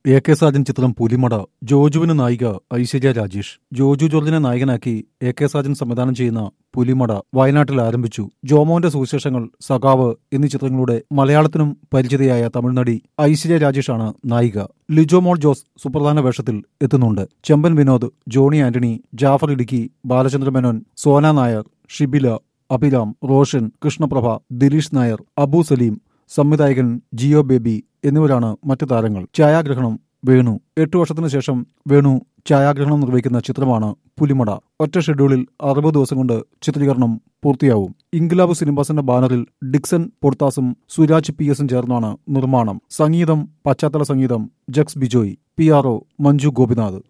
A K Sajan ചിത്രം പുലിമട ജോജുവിന് നായിക ഐശ്വര്യ രാജേഷ് ജോജു ജോർജിനെ നായകനാക്കി എ കെ സാജൻ സംവിധാനം ചെയ്യുന്ന പുലിമട വയനാട്ടിൽ ആരംഭിച്ചു ജോമോന്റെ സുവിശേഷങ്ങൾ സഖാവ് എന്നീ ചിത്രങ്ങളുടെ മലയാളത്തിനും പരിചിതയായ തമിഴ്നടി ഐശ്വര്യ രാജേഷാണ് നായിക ലിജോ മോൾ ജോസ് സുപ്രധാന വേഷത്തിൽ എത്തുന്നുണ്ട് ചെമ്പൻ വിനോദ് ജോണി ആന്റണി ജാഫർ ഇടുക്കി ബാലചന്ദ്ര മേനോൻ സോന നായർ ഷിബില അഭിരാം റോഷൻ കൃഷ്ണപ്രഭ ദിലീഷ് നായർ അബു സലീം സംവിധായകൻ ജിയോ ബേബി എന്നിവരാണ് മറ്റു താരങ്ങൾ ഛായാഗ്രഹണം വേണു എട്ടു വർഷത്തിനു ശേഷം വേണു ഛായാഗ്രഹണം നിർവഹിക്കുന്ന ചിത്രമാണ് പുലിമട ഒറ്റ ഷെഡ്യൂളിൽ അറുപത് ദിവസം കൊണ്ട് ചിത്രീകരണം പൂർത്തിയാവും ഇൻഗിലാബ് സിനിമാസിന്റെ ബാനറിൽ ഡിക്സൺ പൊർത്താസും സുരാജ് പി എസും ചേർന്നാണ് നിർമ്മാണം സംഗീതം പശ്ചാത്തല സംഗീതം Jakes Bejoy P R O Manju Gopinath